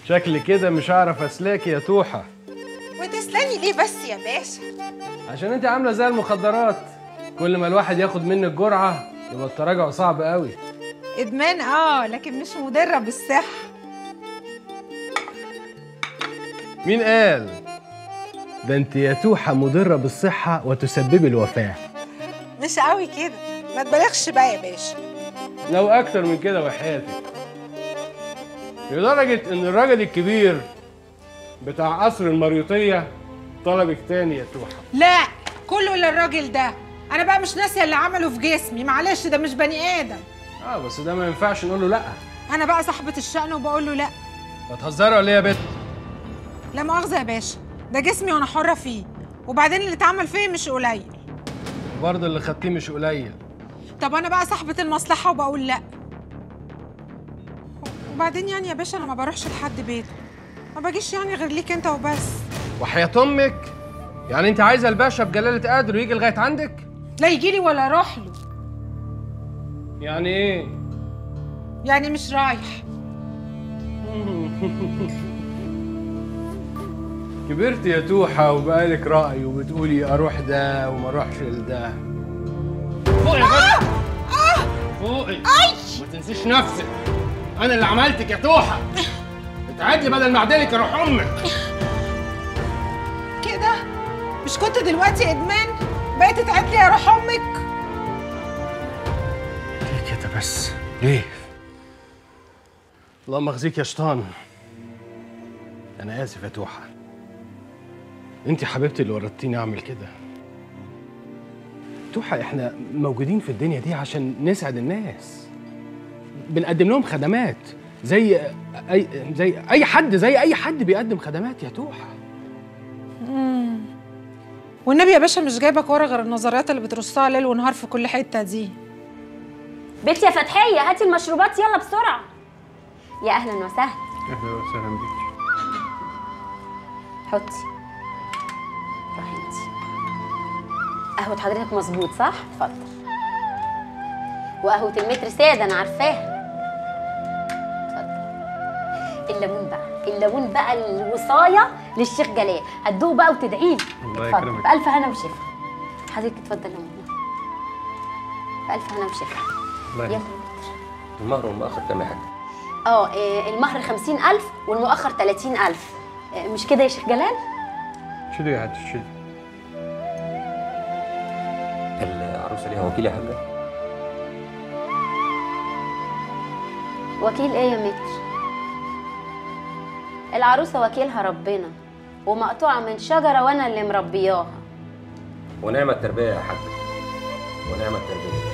شكل كده مش هعرف اسلاك يا توحه وتسلمي ليه بس يا باشا عشان انت عامله زي المخدرات كل ما الواحد ياخد منك جرعه يبقى التراجع صعب قوي ادمان اه لكن مش مضره بالصحه مين قال ده انت يا توحه مضره بالصحه وتسببي الوفاه مش قوي كده ما تبالغش بقى يا باشا لو اكتر من كده وحياتك لدرجه ان الراجل الكبير بتاع قصر المريوطيه طلبك تاني يا توحه لا كله للراجل ده انا بقى مش ناسيه اللي عمله في جسمي معلش ده مش بني ادم اه بس ده ما ينفعش نقول له لا انا بقى صاحبه الشأن وبقول له لا هتهزري ولا ايه يا بت لا مؤاخذه يا باشا ده جسمي وانا حره فيه وبعدين اللي اتعمل فيه مش قليل برضه اللي خدتيه مش قليل طب انا بقى صاحبه المصلحه وبقول لا وبعدين يعني يا باشا انا ما بروحش لحد بيته ما باجيش يعني غير ليك انت وبس وحياة امك يعني انت عايزه الباشا بجلاله قدر يجي لغايه عندك لا يجي لي ولا اروح له يعني ايه يعني مش رايح كبرت يا توحة وبقالك رأي وبتقولي أروح ده وما أروحش لده فوقي يا بنت فوقي ما تنسيش نفسك أنا اللي عملتك يا توحة اتعدلي بدل ما أعدلك أروح أمك كده مش كنت دلوقتي ادمان بقيت تعد لي اروح امك ليه كده بس ليه اللهم اخزيك يا شيطان أنا آسف يا توحة أنت حبيبتي اللي ورطتيني أعمل كده توحة إحنا موجودين في الدنيا دي عشان نسعد الناس بنقدم لهم خدمات زي أي زي أي حد زي أي حد بيقدم خدمات يا توحة والنبي يا باشا مش جايبك ورا غير النظريات اللي بترصها ليل ونهار في كل حته دي بنت يا فتحيه هاتي المشروبات يلا بسرعه يا اهلا وسهلا أهلا وسهلا بيك حطي روحي انتي قهوة حضرتك مظبوط صح؟ اتفضل وقهوة المتر سادة أنا عارفاها اتفضل الليمون بقى الليمون بقى الوصاية للشيخ جلال هتدوق بقى وتدعي لي الله اتفضل يكرمك. بألف هنا وشفا حضرتك اتفضل يا ماما بألف هنا وشفا الله يلا المهر والمؤخر كام يا حاج؟ اه آه، المهر خمسين ألف والمؤخر تلاتين ألف آه، مش كده يا شيخ جلال؟ شدوا يا حاج شدوا العروسه ليها وكيل يا حاجه؟ وكيل ايه يا متر العروسة وكيلها ربنا ومقطوعة من شجرة وانا اللي مربياها ونعم التربيه يا حاج ونعم التربيه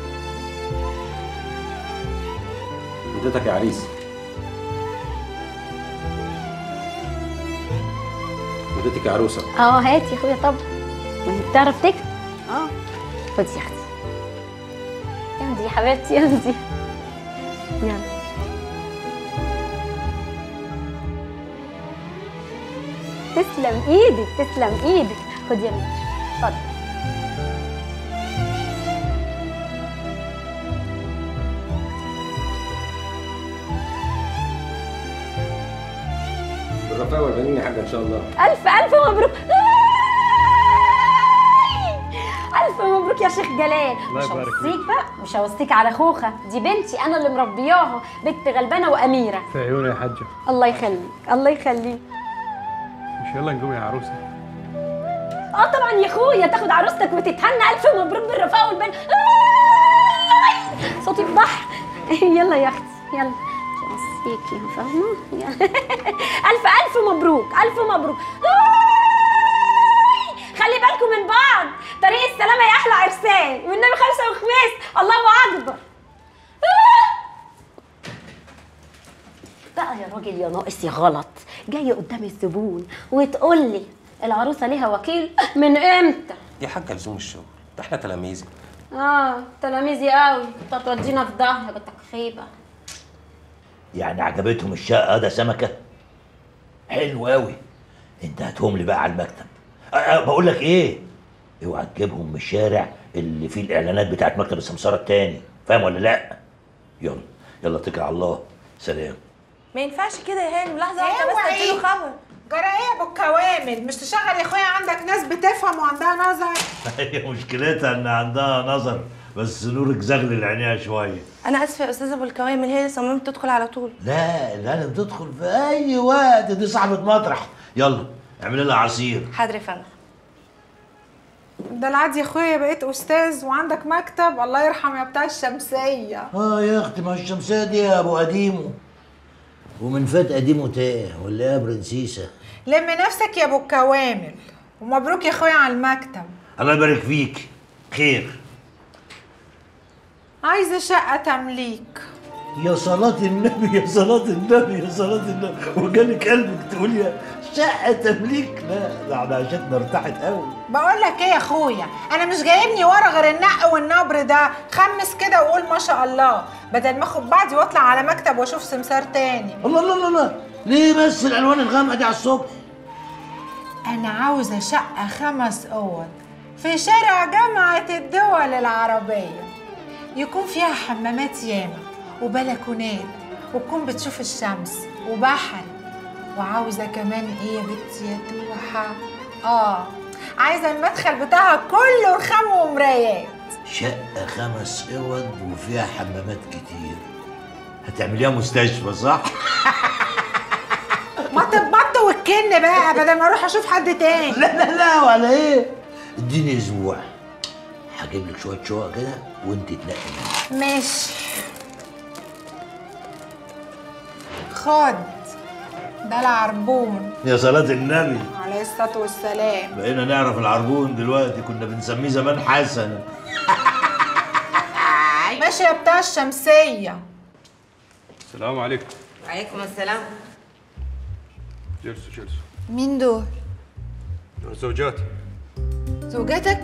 وديتك يا عريس وديتك يا عروسه اه هاتي يا اخويا طبعا ما هي بتعرف تكتب اه خدي يا اختي يمدي يا حبيبتي يمدي يلا تسلم ايدك تسلم ايدك خدي يا متر اتفضل بالرفاء والبنين يا حاج ان شاء الله ألف ألف مبروك ألف مبروك يا شيخ جلال الله مش يبارك هوصيك بقى مش هوصيك على خوخة دي بنتي أنا اللي مربياها بنت غلبانة وأميرة في عيوني يا حاجة الله يخليك الله يخليك مش يلا نقوم يا عروسة اه طبعا يا اخويا تاخد عروستك وتتهنى الف مبروك بالرفاقه والبن صوتي في بحر يلا يا اختي يلا مش هوصيكي فاهمه يلا. الف الف مبروك الف مبروك خلي بالكم من بعض طريق السلامه يا احلى عرسان والنبي خمسه وخميس الله اكبر بقى يا راجل يا ناقص يا غلط جاي قدام الزبون وتقول لي العروسه ليها وكيل من امتى يا حاجه لزوم الشغل ده احنا تلاميذ اه تلاميذي قوي كنت هتودينا في داهيه كنت خيبه يعني عجبتهم الشقه ده سمكه حلو قوي انت هاتهم لي بقى على المكتب أه أه بقول لك ايه اوعى تجيبهم من الشارع اللي فيه الاعلانات بتاعت مكتب السمساره التاني فاهم ولا لا يلا يلا اتكل على الله سلام ما ينفعش كده يا هانم لحظه واحده بس اوعي. اديله خبر جرى ايه يا ابو الكوامل مش تشغل يا اخويا عندك ناس بتفهم وعندها نظر هي مشكلتها ان عندها نظر بس نورك زغلل عينيها شويه انا اسفه يا استاذه ابو الكوامل هي اللي صممت تدخل على طول لا لازم تدخل في اي وقت دي صاحبة مطرح يلا اعمل لها عصير حاضر يا فندم ده العادي يا اخويا بقيت استاذ وعندك مكتب الله يرحم يا بتاع الشمسيه اه يا اختي ما الشمسيه دي يا ابو قديمه ومن فات قديمه تاه ولا إيه يا برنسيسه لم نفسك يا ابو الكوامل ومبروك يا اخويا على المكتب الله يبارك فيك خير عايزه شقه تمليك يا صلاة النبي يا صلاة النبي يا صلاة النبي وجالك قلبك تقول يا شقة تمليك لا ده احنا عشتنا ارتاحت قوي بقول لك ايه يا اخويا انا مش جايبني ورا غير النق والنبر ده خمس كده وقول ما شاء الله بدل ما اخد بعضي واطلع على مكتب واشوف سمسار تاني الله الله الله الله ليه بس الالوان الغامقة دي على الصبح انا عاوزه شقه خمس اوض في شارع جامعه الدول العربيه يكون فيها حمامات ياما وبلكونات وتكون بتشوف الشمس وبحر وعاوزه كمان ايه يا بنتي يا توحه اه عايزه المدخل بتاعها كله رخام ومرايات شقة خمس اوض وفيها حمامات كتير هتعمليها مستشفى صح؟ ما تبط والكن بقى بدل ما اروح اشوف حد تاني لا لا لا ولا ايه؟ اديني اسبوع هجيب لك شوية شقق كده وانت تنقي منهم. ماشي خد ده العربون يا صلاة النبي عليه الصلاة والسلام بقينا نعرف العربون دلوقتي كنا بنسميه زمان حسن ماشي يا بتاع الشمسية السلام عليكم وعليكم السلام جلسوا جلسوا مين دول؟ زوجاتي زوجاتك؟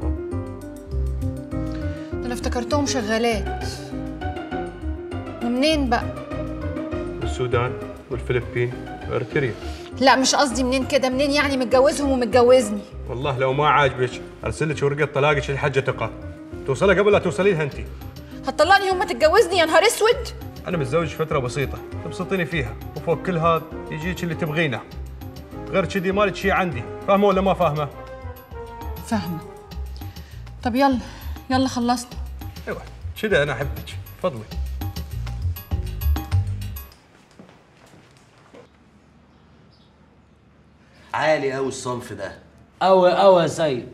ده انا افتكرتهم شغالات ومنين بقى؟ السودان والفلبين وارتريا لا مش قصدي منين كده منين يعني متجوزهم ومتجوزني والله لو ما عاجبك ارسل لك ورقه طلاقك للحجه تقى توصلها قبل لا توصلي لها انت هتطلقني يوم ما تتجوزني يا نهار اسود انا متزوج فتره بسيطه تبسطيني فيها وفوق كل هذا يجيك اللي تبغينه غير كذي مالك شيء عندي فاهمه ولا ما فاهمه فاهمة طب يلا يلا خلصنا ايوه كذا انا احبك تفضلي عالي قوي الصنف ده أوي أوي يا سيد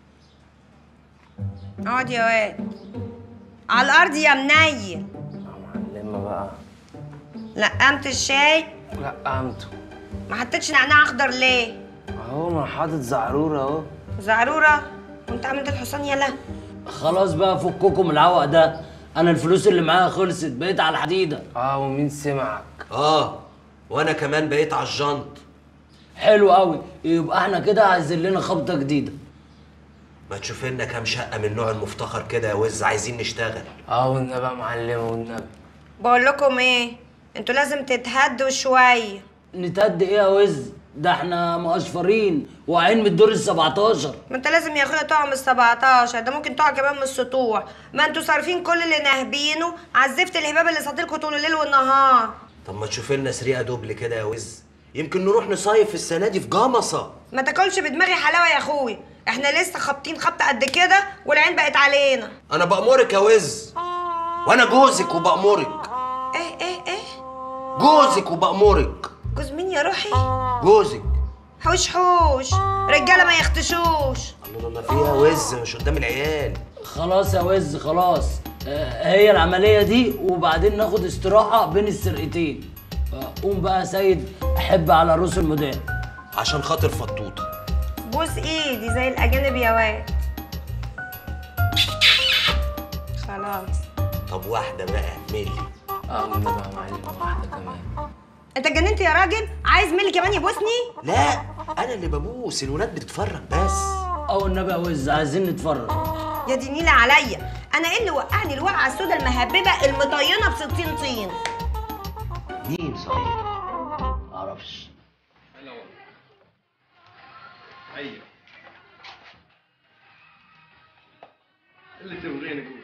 اقعد يا واد على الارض يا منيل معلمة بقى لقمت الشاي لا قامته ما حطيتش نعناع اخضر ليه اهو ما حاطط زعرورة اهو زعروره وانت عملت الحصان يلا خلاص بقى فككم من العوق ده انا الفلوس اللي معايا خلصت بقيت على الحديدة اه ومين سمعك اه وانا كمان بقيت على الجنط حلو قوي يبقى احنا كده عايزين لنا خبطة جديدة ما تشوف لنا كام شقه من النوع المفتخر كده يا وز عايزين نشتغل اه والنبي يا معلمة والنبي بقول لكم ايه انتوا لازم تتهدوا شويه نتهد ايه يا وز ده احنا مقشفرين واقعين من الدور ال 17 ما انت لازم يا اخويا تقع من ال 17 ده ممكن تقع كمان من السطوح ما انتوا صارفين كل اللي ناهبينه على الزفت الهباب اللي صادلكوا طول الليل والنهار طب ما تشوف لنا سريقه دوبل كده يا وز يمكن نروح نصيف السنه دي في جمصه ما تاكلش بدماغي حلاوه يا اخويا احنا لسه خابطين خبطه قد كده والعين بقت علينا انا بامرك يا وز وانا جوزك وبامرك ايه ايه ايه جوزك وبامرك جوز مين يا روحي جوزك حوش حوش رجاله ما يختشوش الله الله فيها وز مش قدام العيال خلاص يا وز خلاص آه، هي العملية دي وبعدين ناخد استراحة بين السرقتين آه، قوم بقى يا سيد احب على رؤوس المدام عشان خاطر فطوطه بوس ايدي زي الاجانب يا واد خلاص طب واحده بقى ملي اه والنبي يا معلمة واحدة كمان انت اتجننت يا راجل عايز ملي كمان يبوسني لا انا اللي ببوس الولاد بتتفرج بس اه والنبي يا وز عايزين نتفرج يا دي نيلة عليا انا ايه اللي وقعني الوقعه السودا المهببه المطينه ب 60 طين مين صحيح معرفش ايوه اللي تبغينه قول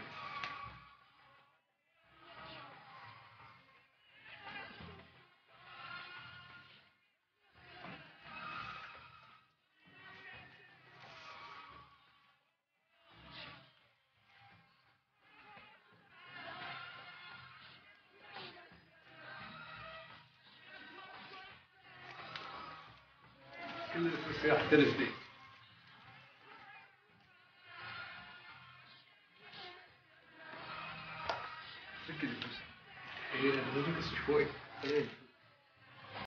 كل الفلوس راح ترزدي فك الفلوس ايه انا بدك شوي ايه